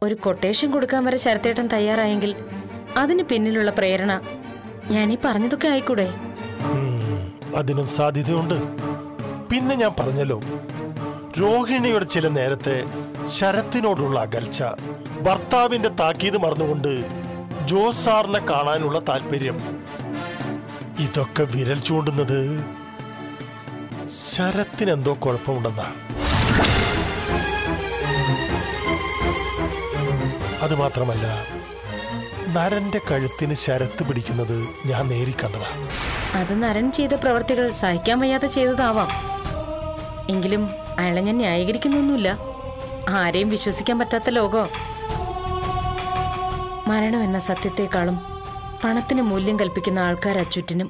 ഒരു കൊട്ടേഷൻ കൊടുക്കാൻ വരെ ശരത്തേട്ടൻ തയ്യാറായെങ്കിൽ അതിന് പിന്നിലുള്ള പ്രേരണ ഞാനീ പറഞ്ഞതൊക്കെ ആയിക്കൂടെ അതിനും സാധ്യതയുണ്ട് പിന്നെ ഞാൻ പറഞ്ഞല്ലോ രോഹിണിയുടെ ചില നേരത്തെ ശരത്തിനോടുള്ള അകൽച്ച ഭർത്താവിന്റെ താക്കീത് മറന്നുകൊണ്ട് ജോസ് സാറിനെ കാണാനുള്ള താല്പര്യം ഇതൊക്കെ വിരൽ ചൂണ്ടുന്നത് ശരത്തിന് എന്തോ കുഴപ്പമുണ്ടെന്നാ അത് മാത്രമല്ല നരന്റെ കഴുത്തിന് ശരത്ത് പിടിക്കുന്നത് ഞാൻ നേരിക്കണ്ടതാ അത് നരൻ ചെയ്ത പ്രവർത്തികൾ സഹിക്കാൻ വയ്യാതെ ചെയ്തതാവാം എങ്കിലും അയാളെ ഞാൻ ന്യായീകരിക്കുന്നൊന്നുമില്ല ആരെയും വിശ്വസിക്കാൻ പറ്റാത്ത ലോകം മരണം എന്ന സത്യത്തെക്കാളും പണത്തിന് മൂല്യം കൽപ്പിക്കുന്ന ആൾക്കാർ അച്ചുറ്റിനും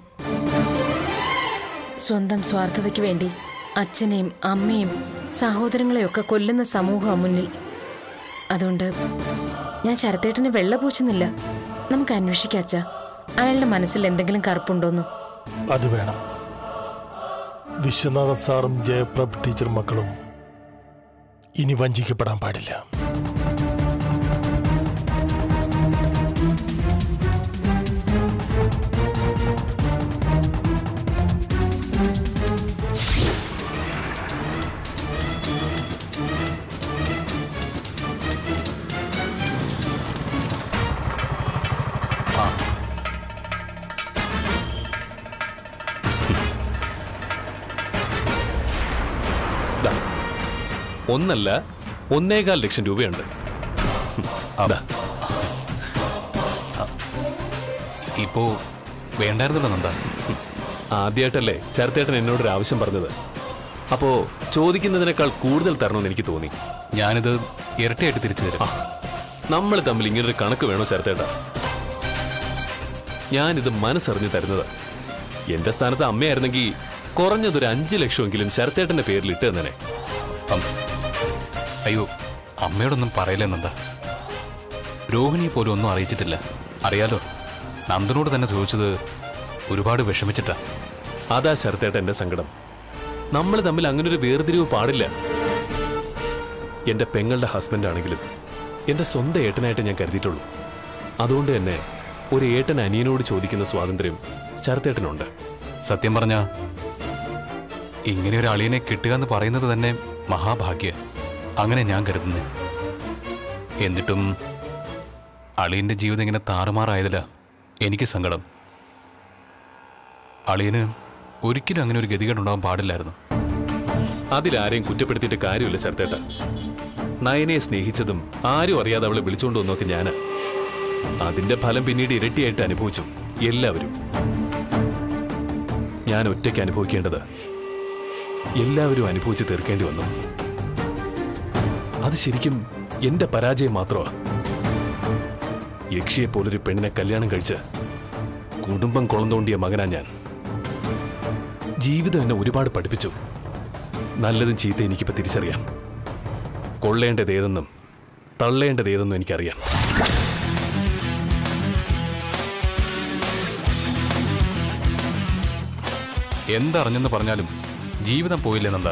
സ്വന്തം സ്വാർത്ഥതയ്ക്ക് വേണ്ടി അച്ഛനെയും അമ്മയും സഹോദരങ്ങളെയൊക്കെ കൊല്ലുന്ന സമൂഹം മുന്നിൽ അതുകൊണ്ട് ഞാൻ ശരത്തേട്ടന് വെള്ള പൂച്ചുന്നില്ല നമുക്ക് അന്വേഷിക്കാം അച്ഛാ അയാളുടെ മനസ്സിൽ എന്തെങ്കിലും കറുപ്പുണ്ടോന്ന് അത് വേണം വിശ്വനാഥൻ സാറും ജയപ്രഭ് ടീച്ചർ മക്കളും ഇനി വഞ്ചിക്കപ്പെടാൻ പാടില്ല ദാ, ഒന്നല്ല ഒന്നേകാൽ ലക്ഷം രൂപയുണ്ട് ദാ, ഇപ്പോ വേണ്ടായിരുന്നല്ലോ നന്ദ ആദ്യമായിട്ടല്ലേ ശരത്തേട്ടൻ എന്നോടൊരു ആവശ്യം പറഞ്ഞത് അപ്പോ ചോദിക്കുന്നതിനേക്കാൾ കൂടുതൽ തരണമെന്ന് എനിക്ക് തോന്നി ഞാനിത് ഇരട്ടിയായിട്ട് തിരിച്ചു തരും നമ്മൾ തമ്മിൽ ഇങ്ങനൊരു കണക്ക് വേണോ ശരത്തേട്ട ഞാനിത് മനസ്സറിഞ്ഞ് തരുന്നത് എന്റെ സ്ഥാനത്ത് അമ്മയായിരുന്നെങ്കിൽ കുറഞ്ഞതൊരു അഞ്ച് ലക്ഷമെങ്കിലും ശരത്തേട്ടന്റെ പേരിൽ ഇട്ട് തന്നെ അം- അയ്യോ അമ്മയോടൊന്നും പറയില്ലേ നന്ദ രോഹിണി പോലും ഒന്നും അറിയിച്ചിട്ടില്ല അറിയാലോ നന്ദനോട് തന്നെ ചോദിച്ചത് ഒരുപാട് വിഷമിച്ചിട്ടാ അതാ ശരത്തേട്ട എന്റെ സങ്കടം നമ്മൾ തമ്മിൽ അങ്ങനെ ഒരു വേർതിരിവ് പാടില്ല എന്റെ പെങ്ങളുടെ ഹസ്ബൻഡ് ആണെങ്കിലും എന്റെ സ്വന്തം ഏട്ടനായിട്ട് ഞാൻ കരുതിയിട്ടുള്ളൂ അതുകൊണ്ട് തന്നെ ഒരു ഏട്ടൻ അനിയനോട് ചോദിക്കുന്ന സ്വാതന്ത്ര്യം ശരത്തേട്ടനുണ്ട് സത്യം പറഞ്ഞ ഇങ്ങനെ ഒരു അളിയനെ കിട്ടുക എന്ന് പറയുന്നത് തന്നെ മഹാഭാഗ്യ അങ്ങനെ ഞാൻ കരുതുന്നു എന്നിട്ടും അളിയന്റെ ജീവിതം ഇങ്ങനെ താറുമാറായതില എനിക്ക് സങ്കടം അളിയന് ഒരിക്കലും അങ്ങനെ ഒരു ഗതികേടുണ്ടാവാൻ പാടില്ലായിരുന്നു അതിലാരെയും കുറ്റപ്പെടുത്തിയിട്ട് കാര്യമില്ല ശരത്തേട്ട നയനയെ സ്നേഹിച്ചതും ആരും അറിയാതെ അവളെ വിളിച്ചുകൊണ്ട് വന്നൊക്കെ ഞാന് അതിന്റെ ഫലം പിന്നീട് ഇരട്ടിയായിട്ട് അനുഭവിച്ചു എല്ലാവരും ഞാൻ ഒറ്റയ്ക്ക് അനുഭവിക്കേണ്ടത് എല്ലാവരും അനുഭവിച്ച് തീർക്കേണ്ടി വന്നു അത് ശരിക്കും എന്റെ പരാജയം മാത്രമാ യക്ഷിയെ പോലൊരു പെണ്ണിനെ കല്യാണം കഴിച്ച് കുടുംബം കുളം തോണ്ടിയ മകനാ ഞാൻ ജീവിതം എന്നെ ഒരുപാട് പഠിപ്പിച്ചു നല്ലതും ചീത്ത എനിക്കിപ്പോ തിരിച്ചറിയാം കൊള്ളേണ്ടത് ഏതെന്നും തള്ളേണ്ടത് ഏതെന്നും എനിക്കറിയാം എന്തറിഞ്ഞെന്ന് പറഞ്ഞാലും ജീവിതം പോയില്ലേ നന്ദ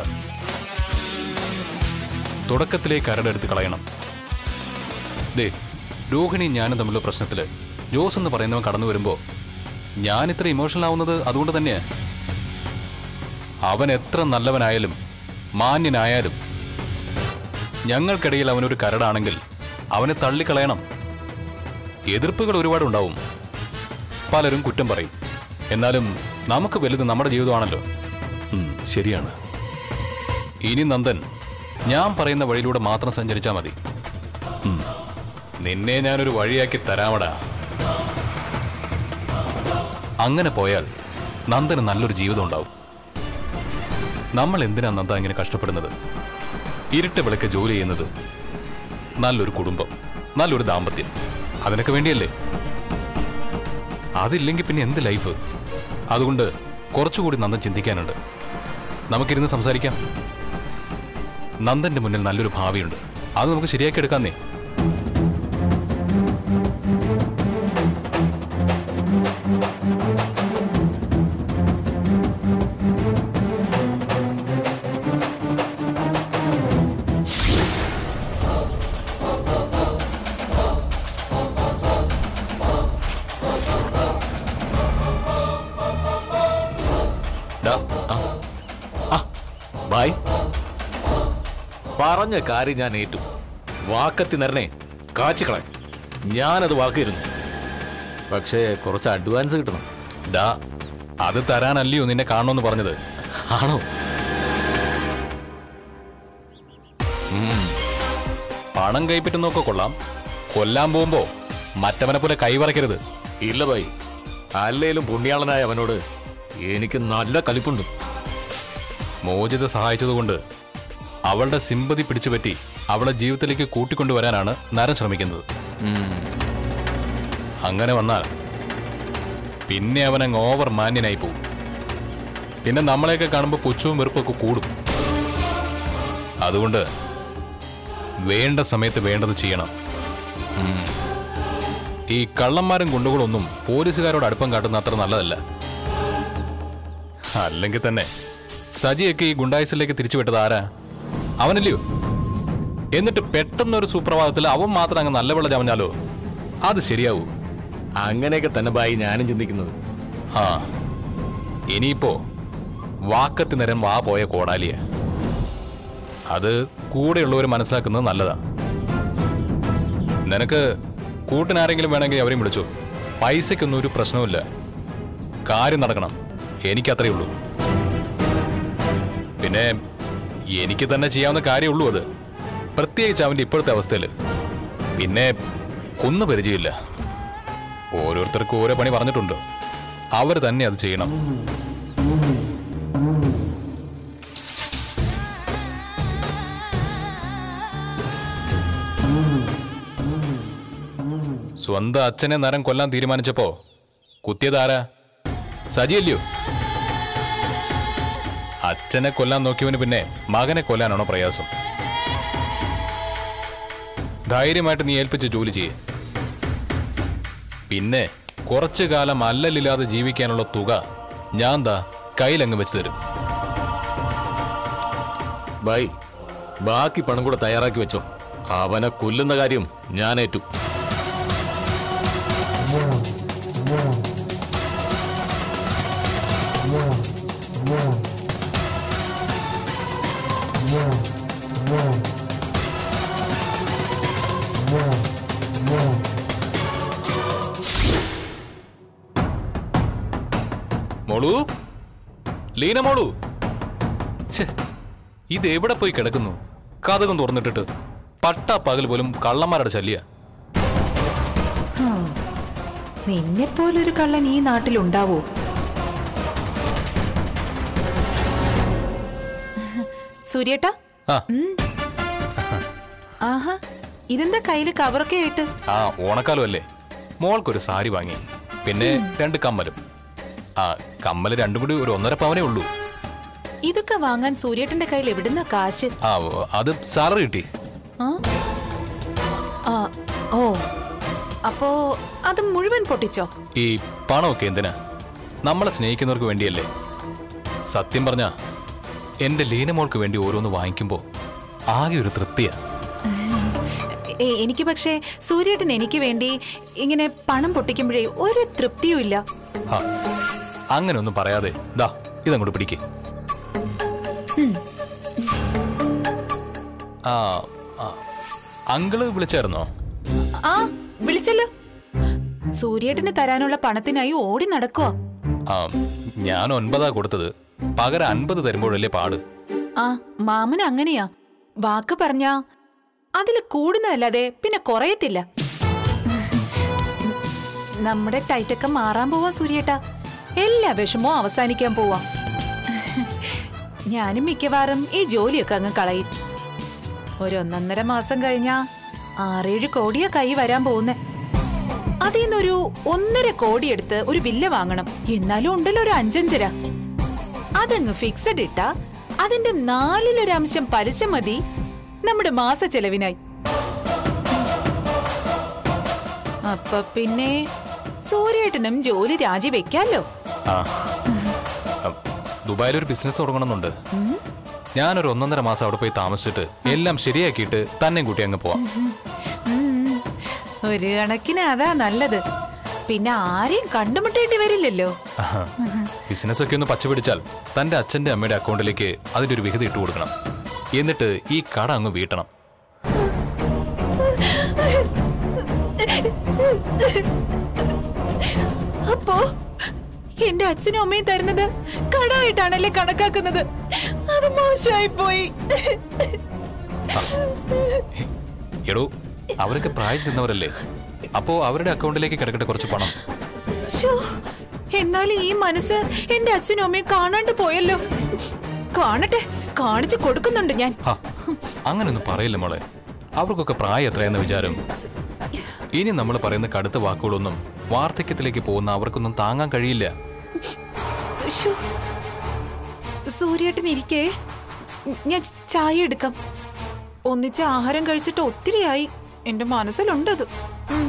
തുടക്കത്തിലേ കരടെടുത്ത് കളയണം ദേ രോഹിണി ഞാനും തമ്മിലുള്ള പ്രശ്നത്തില് ജോസ് എന്ന് പറയുന്നവൻ കടന്നു വരുമ്പോ ഞാൻ ഇത്ര ഇമോഷണൽ ആവുന്നത് അതുകൊണ്ട് തന്നെയാ അവൻ എത്ര നല്ലവനായാലും മാന്യനായാലും ഞങ്ങൾക്കിടയിൽ അവനൊരു കരടാണെങ്കിൽ അവനെ തള്ളിക്കളയണം എതിർപ്പുകൾ ഒരുപാടുണ്ടാവും പലരും കുറ്റം പറയും എന്നാലും നമുക്ക് വലുത് നമ്മുടെ ജീവിതമാണല്ലോ ഉം, ശരിയാണ് ഇനി നന്ദൻ ഞാൻ പറയുന്ന വഴിയിലൂടെ മാത്രം സഞ്ചരിച്ചാൽ മതി ഉം. നിന്നെ ഞാനൊരു വഴിയാക്കി തരാമടാ അങ്ങനെ പോയാൽ നന്ദന് നല്ലൊരു ജീവിതം ഉണ്ടാവും നമ്മൾ എന്തിനാ നന്ദ ഇങ്ങനെ കഷ്ടപ്പെടുന്നത് ഇരുട്ട് വിളക്ക് ജോലി ചെയ്യുന്നത് നല്ലൊരു കുടുംബം നല്ലൊരു ദാമ്പത്യം അതിനൊക്കെ വേണ്ടിയല്ലേ അതില്ലെങ്കിൽ പിന്നെ എന്ത് ലൈഫ് അതുകൊണ്ട് കുറച്ചുകൂടി നന്ദൻ ചിന്തിക്കാനുണ്ട് നമുക്കിരുന്ന് സംസാരിക്കാം നന്ദന്റെ മുന്നിൽ നല്ലൊരു ഭാവിയുണ്ട് അത് നമുക്ക് ശരിയാക്കി എടുക്കാന്നേ ഡാ, ആ, ആ, ബായ് പറഞ്ഞ കാര്യം ഞാൻ ഏറ്റു വാക്കത്തി നിറനെ കാച്ചിക്കളെ ഞാനത് വാക്കിയിരുന്നു പക്ഷേ കുറച്ച് അഡ്വാൻസ് കിട്ടണം ഡാ അത് തരാനല്ലയോ നിന്നെ കാണണമെന്ന് പറഞ്ഞത് ആണോ പണം കൈപ്പറ്റുന്നൊക്കെ കൊള്ളാം കൊല്ലാൻ പോകുമ്പോ മറ്റവനെ പോലെ കൈവറക്കരുത് ഇല്ല ബായി അല്ലേലും പുണ്യാളനായ അവനോട് എനിക്ക് നല്ല കലിപ്പുണ്ട് മോചിത സഹായിച്ചതുകൊണ്ട് അവളുടെ സിമ്പതി പിടിച്ചുപറ്റി അവളെ ജീവിതത്തിലേക്ക് കൂട്ടിക്കൊണ്ടുവരാനാണ് നരൻ ശ്രമിക്കുന്നത് അങ്ങനെ വന്നാൽ പിന്നെ അവൻ അങ്ങ് ഓവർ മാന്യനായി പോകും പിന്നെ നമ്മളെയൊക്കെ കാണുമ്പോൾ പുച്ഛവും വെറുപ്പൊക്കെ കൂടും അതുകൊണ്ട് വേണ്ട സമയത്ത് വേണ്ടത് ചെയ്യണം ഉം. ഈ കള്ളന്മാരും ഗുണ്ടുകളൊന്നും പോലീസുകാരോട് അടുപ്പം കാട്ടുന്ന അത്ര നല്ലതല്ല അല്ലെങ്കിൽ തന്നെ സജിയൊക്കെ ഈ ഗുണ്ടായുസിലേക്ക് തിരിച്ചുവിട്ടത് ആരാ അവനല്ലയോ എന്നിട്ട് പെട്ടെന്നൊരു സുപ്രഭാതത്തിൽ അവൻ മാത്രം അങ്ങ് നല്ല വെള്ളം ചമഞ്ഞാലോ അത് ശരിയാവൂ അങ്ങനെയൊക്കെ തന്നെ ബായി ഞാനും ചിന്തിക്കുന്നത് ആ ഇനിയിപ്പോ വാക്കത്തി നേരം വാ പോയ കോടാലിയ അത് കൂടെയുള്ളവർ മനസ്സിലാക്കുന്നത് നല്ലതാ നിനക്ക് കൂട്ടിനാരെങ്കിലും വേണമെങ്കിൽ അവരെയും വിളിച്ചു പൈസയ്ക്കൊന്നും ഒരു പ്രശ്നവുമില്ല കാര്യം നടക്കണം എനിക്കത്രേ ഉള്ളൂ പിന്നെ എനിക്ക് തന്നെ ചെയ്യാവുന്ന കാര്യമുള്ളൂ അത് പ്രത്യേകിച്ച് അവന്റെ ഇപ്പോഴത്തെ അവസ്ഥയിൽ പിന്നെ കൊന്നു പരിചയമില്ല ഓരോരുത്തർക്കും ഓരോ പണി പറഞ്ഞിട്ടുണ്ട് അവർ തന്നെ അത് ചെയ്യണം സ്വന്തം അച്ഛനെ നരം കൊല്ലാൻ തീരുമാനിച്ചപ്പോ കുത്തിയതാരാ സജിയല്ലയോ അച്ഛനെ കൊല്ലാൻ നോക്കിയവന് പിന്നെ മകനെ കൊല്ലാനാണോ പ്രയാസം ധൈര്യമായിട്ട് നീ ഏൽപ്പിച്ച് ജോലി ചെയ്യേ പിന്നെ കുറച്ചു കാലം അല്ലലില്ലാതെ ജീവിക്കാനുള്ള തുക ഞാൻ ദാ കയ്യിലങ്ങ് വെച്ച് തരും ബായ് ബാക്കി പണം കൂടെ തയ്യാറാക്കി വെച്ചോ അവനെ കൊല്ലുന്ന കാര്യം ഞാൻ ഏറ്റു മോളു ലീന മോളു ഛെ, ഇത് എവിടെ പോയി കിടക്കുന്നു കഥകം തുറന്നിട്ടിട്ട് പട്ടാ പകൽ പോലും കള്ളന്മാരുടെ ശല്യ നിന്നെ പോലൊരു കള്ളൻ ഈ നാട്ടിലുണ്ടാവോ സൂര്യേട്ടാ ആ ആഹാ ഇതെന്താ കയ്യില് കവറൊക്കെ ആയിട്ട് ആ ഓണക്കാലം അല്ലേ മോൾക്കൊരു സാരി വാങ്ങി പിന്നെ രണ്ട് കമ്മലും ആ കമ്മല് രണ്ടും കൂടി ഒരു ഒന്നര പവനേ ഉള്ളൂ ഇതൊക്കെ വാങ്ങാൻ സൂര്യേട്ടന്റെ കയ്യിൽ എവിടുന്ന കാശ് ആ അത് സാലറി കിട്ടി ആ? ആ, ഓ അപ്പോ അത് മുഴുവൻ പൊട്ടിച്ചോ ഈ പണമൊക്കെ എന്തിനാ നമ്മളെ സ്നേഹിക്കുന്നവർക്ക് വേണ്ടിയല്ലേ സത്യം പറഞ്ഞ എന്റെ ലീനമോൾക്ക് വേണ്ടി ഓരോന്ന് വാങ്ങിക്കുമ്പോ ആകെ ഒരു തൃപ്തിയാ ഏ, എനിക്ക് പക്ഷേ സൂര്യേട്ടൻ എനിക്ക് വേണ്ടി ഇങ്ങനെ പണം പൊട്ടിക്കുമ്പോഴേ ഒരു തൃപ്തിയും ഇല്ല ആ, അങ്ങനെ ഒന്നും പറയാതെ ദാ ഇതങ്ങോട്ട് പിടിക്ക് ആ ആ, അങ്കിള് വിളിച്ചായിരുന്നോ ആ വിളിച്ചല്ലോ സൂര്യേട്ടന് തരാനുള്ള പണത്തിനായി ഓടി നടക്കുക ആ ഞാൻ ഒൻപതാ കൊടുത്തത് പകരം അൻപത് തരുമ്പോഴല്ലേ പാട് ആ മാമൻ അങ്ങനെയാ വാക്ക് പറഞ്ഞാ അതില് കൂടുന്നതല്ലാതെ പിന്നെ കുറയത്തില്ല നമ്മുടെ ടൈറ്റൊക്കെ മാറാൻ പോവാ സൂര്യേട്ടാ എല്ലാ വിഷമവും അവസാനിക്കാൻ പോവാ ഞാനും മിക്കവാറും ഈ ജോലിയൊക്കെ അങ്ങ് കളയും ഒരു ഒന്നൊന്നര മാസം കഴിഞ്ഞാ ആറേഴ് കോടിയാ കൈ വരാൻ പോകുന്നേ അതിൽ നിന്നൊരു ഒന്നര കോടി എടുത്ത് ഒരു വില്ല വാങ്ങണം എന്നാലും ഉണ്ടല്ലോ ഒരു അഞ്ചഞ്ചര അതങ്ങ് ഫിക്സഡ് ഇട്ടാ അതിന്റെ നാലിലൊരംശം പലിശ മതി നമ്മുടെ മാസ ചെലവിനായി അപ്പൊ പിന്നെ സൂര്യേട്ടനും ജോലി രാജിവെക്കാലോ ആ ആ, ദുബായിലൊരു ബിസിനസ് തുടങ്ങണമെന്നുണ്ട് ഞാനൊരു ഒന്നൊന്നര മാസം അവിടെ പോയി താമസിച്ചിട്ട് എല്ലാം ശരിയാക്കിയിട്ട് തന്നെ കൂട്ടി അങ്ങ് പോവാം ഉം. ഒരു കണക്കിന് അതാ നല്ലത് പിന്നെ ആരെയും കണ്ടുമുട്ടേണ്ടി വരില്ലല്ലോ ആഹാ. ബിസിനസ്സൊക്കെ ഒന്ന് പച്ചപിടിച്ചാൽ തന്റെ അച്ഛന്റെ അമ്മയുടെ അക്കൗണ്ടിലേക്ക് അതിന്റെ ഒരു വിഹിതം ഇട്ട് കൊടുക്കണം എന്നിട്ട് ഈ കട അങ്ങ് വീട്ടണം അപ്പോ എന്റെ അച്ഛനും അമ്മയും തരുന്നത് കടായിട്ടാണല്ലേ കണക്കാക്കുന്നത് അത് മോശമായി പോയി എടോ അവരൊക്കെ പ്രായം ചെന്നവരല്ലേ അപ്പോ അവരുടെ അക്കൗണ്ടിലേക്ക് കിടക്കട്ടെ കുറച്ച് പണം ശ്ശോ, എന്നാലും ഈ മനസ്സ് എന്റെ അച്ഛനും അമ്മയും കാണാണ്ട് പോയല്ലോ കാണട്ടെ കാണിച്ചു കൊടുക്കുന്നുണ്ട് ഞാൻ ഹാ, അങ്ങനൊന്നും പറയില്ല മോളെ അവർക്കൊക്കെ പ്രായം എത്രയെന്ന വിചാരം ഇനി നമ്മൾ പറയുന്ന കടുത്ത വാക്കുകളൊന്നും വാർദ്ധക്യത്തിലേക്ക് പോകുന്ന അവർക്കൊന്നും താങ്ങാൻ കഴിയില്ല ശ്ശോ. സൂര്യേട്ടൻ ഇരിക്കേ ഞാൻ ചായ എടുക്കാം ഒന്നിച്ച് ആഹാരം കഴിച്ചിട്ട് ഒത്തിരിയായി എന്റെ മനസ്സിലുണ്ടത് ഉം.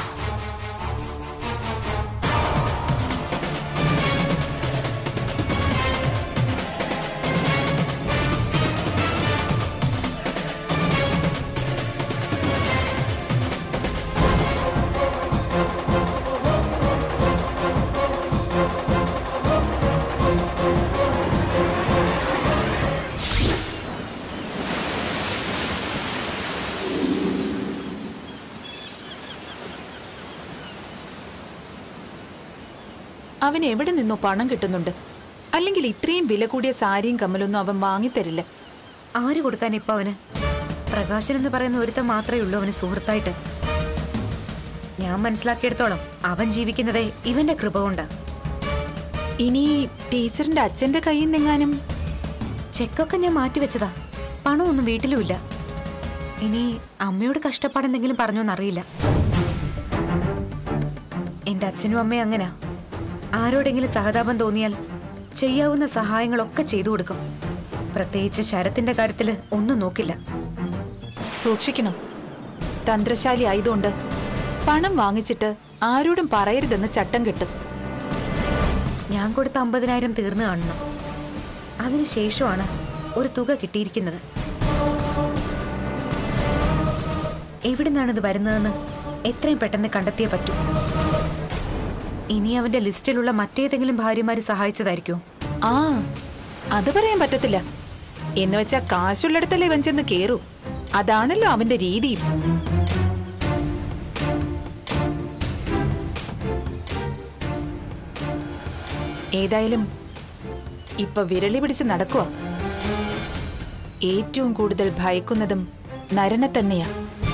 അവൻ എവിടെ നിന്നോ പണം കിട്ടുന്നുണ്ട് അല്ലെങ്കിൽ ഇത്രയും വില കൂടിയ സാരിയും കമ്മലൊന്നും അവൻ വാങ്ങിത്തരില്ല ആര് കൊടുക്കാൻ ഇപ്പൊ അവന് പ്രകാശൻ എന്ന് പറയുന്ന ഒരുത്തൻ മാത്രമേ ഉള്ളൂ അവന് സുഹൃത്തായിട്ട് ഞാൻ മനസ്സിലാക്കിയെടുത്തോളം അവൻ ജീവിക്കുന്നതേ ഇവന്റെ കൃപ കൊണ്ടാ ഇനി ടീച്ചറിന്റെ അച്ഛന്റെ കയ്യിൽ നിന്നെങ്ങാനും ചെക്കൊക്കെ ഞാൻ മാറ്റിവെച്ചതാ പണമൊന്നും വീട്ടിലുമില്ല ഇനി അമ്മയോട് കഷ്ടപ്പാടെന്തെങ്കിലും പറഞ്ഞോന്നറിയില്ല എന്റെ അച്ഛനും അമ്മയും അങ്ങനാ ആരോടെങ്കിലും സഹതാപം തോന്നിയാൽ ചെയ്യാവുന്ന സഹായങ്ങളൊക്കെ ചെയ്തു കൊടുക്കും പ്രത്യേകിച്ച് ശരത്തിന്റെ കാര്യത്തില് ഒന്നും നോക്കില്ല സൂക്ഷിക്കണം തന്ത്രശാലി ആയതുകൊണ്ട് പണം വാങ്ങിച്ചിട്ട് ആരോടും പറയരുതെന്ന് ചട്ടം കിട്ടും ഞാൻ കൊടുത്ത അമ്പതിനായിരം തീർന്നു കാണണം അതിനുശേഷമാണ് ഒരു തുക കിട്ടിയിരിക്കുന്നത് എവിടെ നിന്നാണിത് വരുന്നതെന്ന് എത്രയും പെട്ടെന്ന് കണ്ടെത്തിയേ പറ്റൂ ഇനി അവന്റെ ലിസ്റ്റിലുള്ള മറ്റേതെങ്കിലും ഭാര്യമാര് സഹായിച്ചതായിരിക്കുമോ ആ അത് പറയാൻ പറ്റത്തില്ല എന്ന് വെച്ചാ കാശുള്ളിടത്തല്ലേ ഇവൻ ചെന്ന് കേറൂ അതാണല്ലോ അവന്റെ രീതിയും ഏതായാലും ഇപ്പൊ വിരളി പിടിച്ച് നടക്കുക ഏറ്റവും കൂടുതൽ ഭയക്കുന്നതും നരനെ തന്നെയാ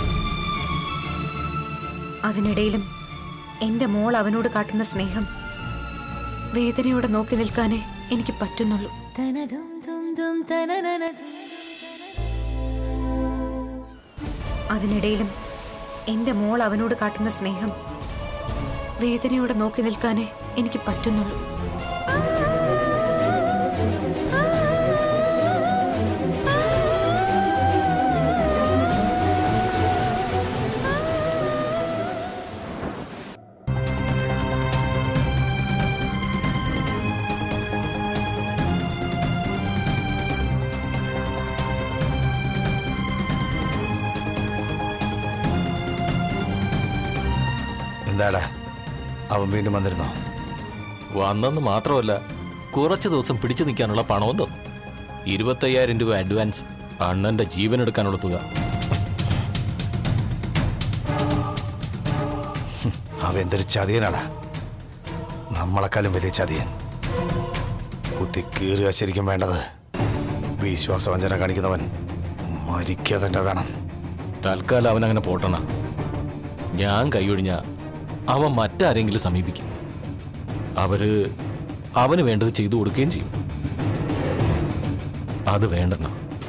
അതിനിടയിലും എന്റെ മോൾ അവനോട് കാട്ടുന്ന സ്നേഹം വേദനയോടെ നോക്കി നിൽക്കാനേ എനിക്ക് പറ്റുന്നുള്ളൂ അതിനിടയിലും എന്റെ മോൾ അവനോട് കാട്ടുന്ന സ്നേഹം വേദനയോടെ നോക്കി നിൽക്കാനേ എനിക്ക് പറ്റുന്നുള്ളൂ എന്താടാ അവൻ വീണ്ടും വന്നിരുന്നോ വന്നെന്ന് മാത്രമല്ല കുറച്ച് ദിവസം പിടിച്ചു നിൽക്കാനുള്ള പണവും തന്നു ഇരുപത്തയ്യായിരം രൂപ അഡ്വാൻസ് അണ്ണന്റെ ജീവൻ എടുക്കാനുള്ള തുക അവൻ എന്തൊരു ചതിയനാടാ നമ്മളെക്കാളും വലിയ ചതിയൻ കുത്തി കീറുക ശരിക്കും വേണ്ടത് വിശ്വാസവഞ്ചന കാണിക്കുന്നവൻ മരിക്കുക തന്നെ വേണം തൽക്കാലം അവൻ അങ്ങനെ പോട്ടണ ഞാൻ കൈയൊഴിഞ്ഞ അവൻ മറ്റാരെങ്കിലും സമീപിക്കും അവര് അവന് വേണ്ടത് ചെയ്തു കൊടുക്കുകയും ചെയ്യും അത് വേണ്ടെണ്ണ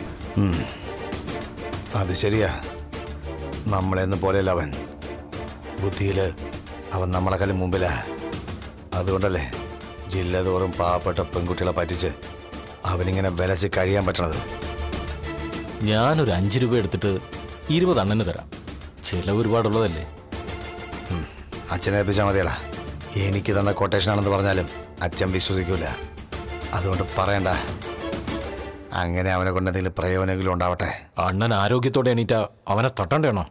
അത് ശരിയാ നമ്മളെന്ന് പോലെയല്ല അവൻ ബുദ്ധിയില് അവൻ നമ്മളെക്കാളും മുമ്പിലാ അതുകൊണ്ടല്ലേ ജില്ല തോറും പാവപ്പെട്ട പെൺകുട്ടികളെ പറ്റിച്ച് അവനിങ്ങനെ വിലച്ച് കഴിയാൻ പറ്റണത് ഞാനൊരു അഞ്ച് രൂപ എടുത്തിട്ട് ഇരുപത് അണ്ണന് തരാം ചിലവ് ഒരുപാടുള്ളതല്ലേ അച്ഛനെ ഏൽപ്പിച്ചാൽ മതിയടാ എനിക്ക് തന്ന കൊട്ടേഷൻ ആണെന്ന് പറഞ്ഞാലും അച്ഛൻ വിശ്വസിക്കൂല അതുകൊണ്ട് പറയണ്ട അങ്ങനെ അവനെ കൊണ്ട് എന്തെങ്കിലും പ്രയോജനമെങ്കിലും ഉണ്ടാവട്ടെ അണ്ണൻ ആരോഗ്യത്തോടെ എണീറ്റ അവനെ തട്ടണ്ടേണോ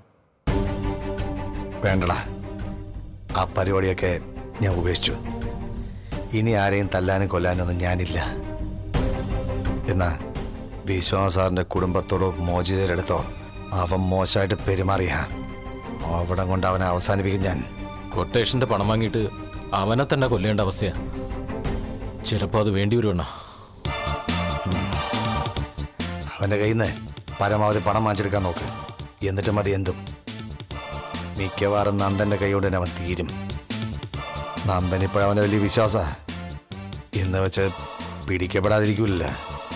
വേണ്ടടാ ആ പരിപാടിയൊക്കെ ഞാൻ ഉപേക്ഷിച്ചു ഇനി ആരെയും തല്ലാനും കൊല്ലാനും ഒന്നും ഞാനില്ല എന്നാ വിശ്വാസ് സാറിന്റെ കുടുംബത്തോടോ മോചിതരെടുത്തോ അവൻ മോശമായിട്ട് പെരുമാറിയ അവിടെ കൊണ്ട് അവനെ അവസാനിപ്പിക്കും ഞാൻ കൊട്ടേഷന്റെ പണം വാങ്ങിയിട്ട് അവനെ തന്നെ കൊല്ലേണ്ട അവസ്ഥയാ ചിലപ്പോ അത് വേണ്ടി വരുവണ്ണ അവന്റെ കയ്യിൽ നിന്ന് പരമാവധി പണം വാങ്ങിച്ചെടുക്കാൻ നോക്ക് എന്നിട്ട് മതി എന്തും മിക്കവാറും നന്ദന്റെ കൈ കൊണ്ട് തന്നെ അവൻ തീരും നന്ദൻ ഇപ്പോഴവന്റെ വലിയ വിശ്വാസ എന്ന് വെച്ച് പിടിക്കപ്പെടാതിരിക്കൂല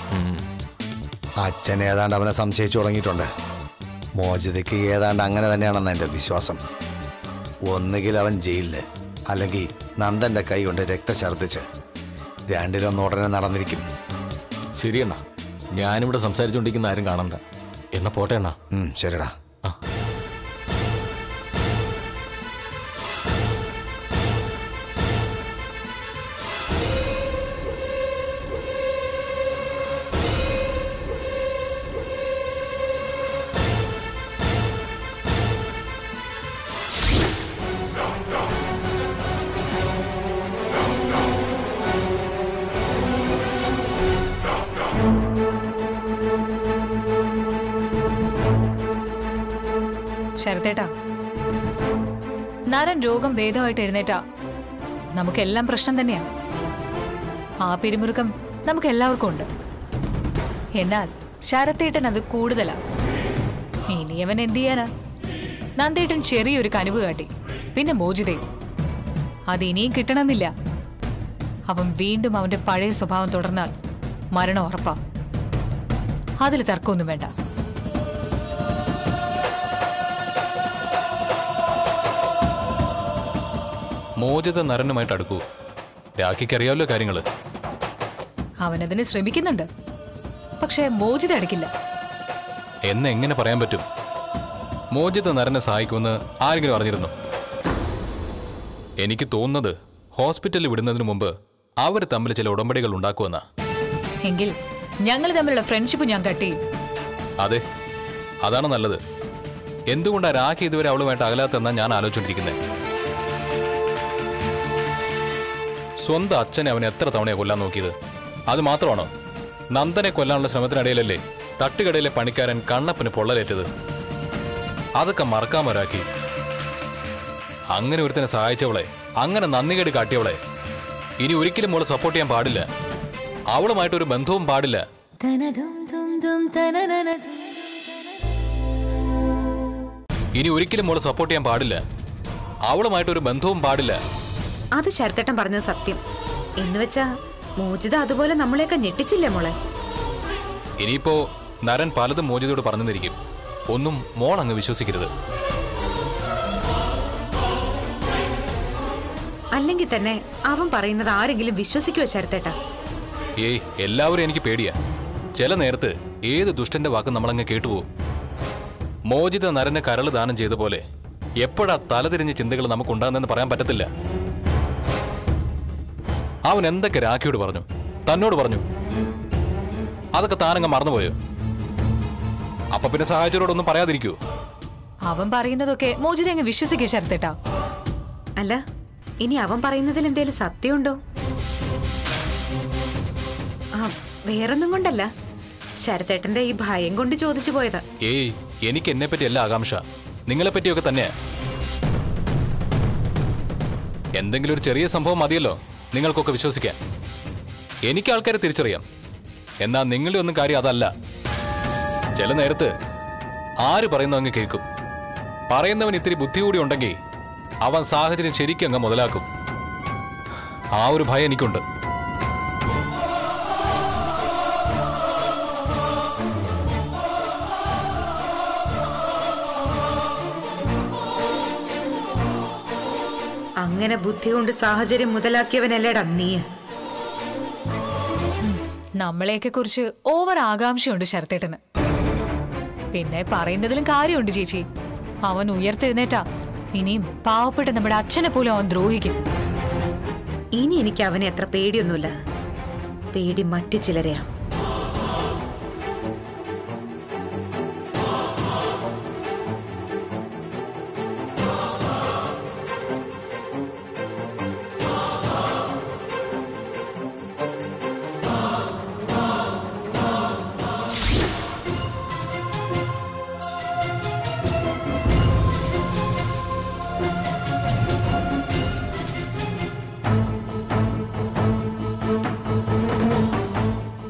അച്ഛൻ ഏതാണ്ട് അവനെ സംശയിച്ചു തുടങ്ങിയിട്ടുണ്ട് മോചിതയ്ക്ക് ഏതാണ്ട് അങ്ങനെ തന്നെയാണെന്ന് എൻ്റെ വിശ്വാസം ഒന്നുകിൽ അവൻ ജയിലില് അല്ലെങ്കിൽ നന്ദന്റെ കൈ കൊണ്ട് രക്തഛർദ്ദിച്ച് രണ്ടിലൊന്ന് ഉടനെ നടന്നിരിക്കും ശരിയണ്ണ ഞാനിവിടെ സംസാരിച്ചുകൊണ്ടിരിക്കുന്ന ആരും കാണണ്ട എന്നാ പോട്ടെ അണ്ണാ ഉം, ശരിടാ ആ. ശരത്തേട്ടാ നരൻ രോഗം ഭേദമായിട്ട് എഴുന്നേറ്റാ നമുക്കെല്ലാം പ്രശ്നം തന്നെയാ ആ പിരിമുറുക്കം നമുക്ക് എല്ലാവർക്കും ഉണ്ട് എന്നാൽ ശരത്തേട്ടൻ അത് കൂടുതലാ ഇനി അവൻ എന്ത് ചെയ്യാനാ നന്ദേട്ടൻ ചെറിയൊരു കനിവ് കാട്ടി പിന്നെ മോചിതയും അത് ഇനിയും കിട്ടണമെന്നില്ല അവൻ വീണ്ടും അവന്റെ പഴയ സ്വഭാവം തുടർന്നാൽ മരണം ഉറപ്പാ അതിൽ തർക്കമൊന്നും വേണ്ട മോചിത നരനുമായിട്ട് അടുക്കൂ രാഖിക്കറിയാമല്ലോ കാര്യങ്ങള് അവനതിന് ശ്രമിക്കുന്നുണ്ട് പക്ഷെ മോചിത അടക്കില്ല എന്ന് എങ്ങനെ പറയാൻ പറ്റും മോചിത നരനെ സഹായിക്കുമെന്ന് ആരെങ്കിലും അറിഞ്ഞിരുന്നു എനിക്ക് തോന്നുന്നത് ഹോസ്പിറ്റലിൽ വിടുന്നതിന് മുമ്പ് അവർ തമ്മിൽ ചില ഉടമ്പടികൾ ഉണ്ടാക്കുമെന്നാ എങ്കിൽ ഞങ്ങൾ തമ്മിലുള്ള ഫ്രണ്ട്ഷിപ്പ് ഞാൻ കട്ട് ചെയ്യും അതെ അതാണ് നല്ലത് എന്തുകൊണ്ടാ രാഖി ഇതുവരെ അവളുമായിട്ട് അകലാത്തെന്നാ ഞാൻ ആലോചിച്ചോണ്ടിരിക്കുന്നത് സ്വന്തം അച്ഛനെ അവൻ എത്ര തവണയാ കൊല്ലാൻ നോക്കിയത് അത് മാത്രമാണോ നന്ദനെ കൊല്ലാനുള്ള ശ്രമത്തിനിടയിലല്ലേ തട്ടുകടയിലെ പണിക്കാരൻ കണ്ണപ്പന് പൊള്ളലേറ്റത് അതൊക്കെ മറക്കാമോ രാഖി അങ്ങനെ ഒരുത്തനെ സഹായിച്ചവളെ അങ്ങനെ നന്ദികേട് കാട്ടിയവളെ ഇനി ഒരിക്കലും മോളെ സപ്പോർട്ട് ചെയ്യാൻ പാടില്ല അവളുമായിട്ട് ഒരു ബന്ധവും പാടില്ല ഇനി ഒരിക്കലും മോളെ സപ്പോർട്ട് ചെയ്യാൻ പാടില്ല അവളുമായിട്ട് ഒരു ബന്ധവും പാടില്ല അത് ശരത്തേട്ടൻ പറഞ്ഞത് സത്യം എന്ന് വെച്ചാ മോചിത അതുപോലെ നമ്മളെയൊക്കെ ഞെട്ടിച്ചില്ലേ മോളെ ഇനിയിപ്പോ നരൻ പലതും മോചിതയോട് പറഞ്ഞെന്നിരിക്കും ഒന്നും മോൾ അങ്ങ് വിശ്വസിക്കരുത് അല്ലെങ്കിൽ തന്നെ അവൻ പറയുന്നത് ആരെങ്കിലും വിശ്വസിക്കുവോ ശരത്തേട്ട ഏയ് എല്ലാവരും എനിക്ക് പേടിയാ ചില നേരത്ത് ഏത് ദുഷ്ടന്റെ വാക്കും നമ്മളങ്ങ് കേട്ടുപോകും മോചിത നരന് കരൾ ദാനം ചെയ്ത പോലെ എപ്പോഴാ തലതിരിഞ്ഞ ചിന്തകൾ നമുക്കുണ്ടാകുന്നെന്ന് പറയാൻ പറ്റത്തില്ല അവൻ എന്തൊക്കെ രാഖിയോട് പറഞ്ഞു തന്നോട് പറഞ്ഞു അതൊക്കെ താനങ്ങ് മറന്നുപോയോ അപ്പൊ പിന്നെ സഹായിച്ചവരോടൊന്നും പറയാതിരിക്കൂ അവൻ പറയുന്നതൊക്കെ മോചിത അങ്ങ് വിശ്വസിക്കുക ശരത്തേട്ടാ അല്ല ഇനി അവൻ പറയുന്നതിൽ എന്തേലും സത്യമുണ്ടോ ആ വേറൊന്നും കൊണ്ടല്ല ശരത്തേട്ടന്റെ ഈ ഭയം കൊണ്ട് ചോദിച്ചു പോയതാ ഏയ് എനിക്ക് എന്നെ പറ്റി അല്ല ആകാംക്ഷ നിങ്ങളെ പറ്റിയൊക്കെ തന്നെയാ എന്തെങ്കിലും ഒരു ചെറിയ സംഭവം മതിയല്ലോ നിങ്ങൾക്കൊക്കെ വിശ്വസിക്കാൻ എനിക്ക് ആൾക്കാരെ തിരിച്ചറിയാം എന്നാൽ നിങ്ങളുടെ ഒന്നും കാര്യം അതല്ല ചില നേരത്ത് ആര് പറയുന്നു അങ്ങ് കേൾക്കും പറയുന്നവൻ ഇത്തിരി ബുദ്ധി കൂടി ഉണ്ടെങ്കിൽ അവൻ സാഹചര്യം ശരിക്കും അങ്ങ് മുതലാക്കും ആ ഒരു ഭയം എനിക്കുണ്ട് അങ്ങനെ ബുദ്ധി കൊണ്ട് സാഹചര്യം മുതലാക്കിയവനല്ലേടാ നീ നമ്മളെയൊക്കെ കുറിച്ച് ഓവർ ആകാംക്ഷയുണ്ട് ശരത്തേട്ടന് പിന്നെ പറയുന്നതിലും കാര്യമുണ്ട് ചേച്ചി അവൻ ഉയർത്തെഴുന്നേറ്റാ ഇനിയും പാവപ്പെട്ട നമ്മുടെ അച്ഛനെ പോലും അവൻ ദ്രോഹിക്കും ഇനി എനിക്ക് അവനെ അത്ര പേടിയൊന്നുമില്ല പേടി മറ്റു ചിലരെയാ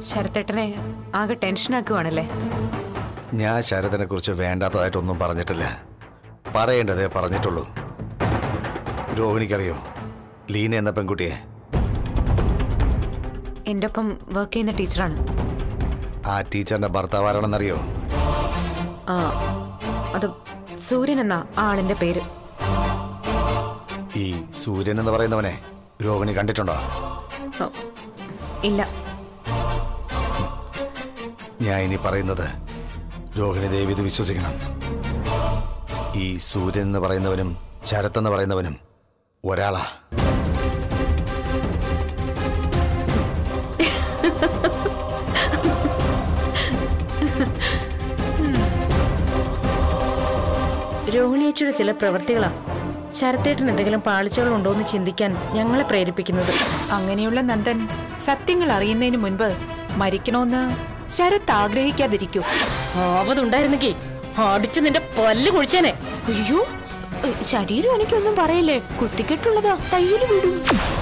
ശരത്തേട്ടനെ ആകെ ടെൻഷനാക്കുവാണല്ലേ ഞാൻ ശരതിനെ കുറിച്ച് വേണ്ടാത്തതായിട്ടൊന്നും പറഞ്ഞിട്ടില്ല പറയേണ്ടതേ പറഞ്ഞിട്ടുള്ളൂ രോഹിണിക്കറിയോ ലീന എന്ന പെൺകുട്ടിയെ എൻ്റെ ഒപ്പം വർക്ക് ചെയ്യുന്ന ടീച്ചറാണ് ആ ടീച്ചറിന്റെ ഭർത്താവ് ആരാണെന്നറിയോ ആ അത് സൂര്യൻ എന്ന ആ ആളിന്റെ പേര് ഈ സൂര്യൻ എന്ന് പറയുന്നവനെ രോഹിണി കണ്ടിട്ടുണ്ടോ ഓ, ഇല്ല ഞാൻ ഇനി പറയുന്നത് രോഹിണി ദേവി ഇത് വിശ്വസിക്കണം ഈ സൂര്യൻ എന്ന് പറയുന്നവനും ശരത് എന്ന് പറയുന്നവനും ഒരാളാ രോഹിണിയച്ചിയുടെ ചില പ്രവൃത്തികളാ ശരത്തേട്ടൻ എന്തെങ്കിലും പാളിച്ചകൾ ഉണ്ടോ എന്ന് ചിന്തിക്കാൻ ഞങ്ങളെ പ്രേരിപ്പിക്കുന്നത് അങ്ങനെയുള്ള നന്ദൻ സത്യങ്ങൾ അറിയുന്നതിന് മുൻപ് മരിക്കണമെന്ന് ശരത്ത് ആഗ്രഹിക്കാതിരിക്കൂ ആവതുണ്ടായിരുന്നെങ്കിൽ അടിച്ച് നിന്റെ പല്ല് കുഴിച്ചേനെ അയ്യോ ശരീരം എനിക്കൊന്നും പറയില്ലേ കുത്തിക്കെട്ടുള്ളതാ തയ്യല് വിടും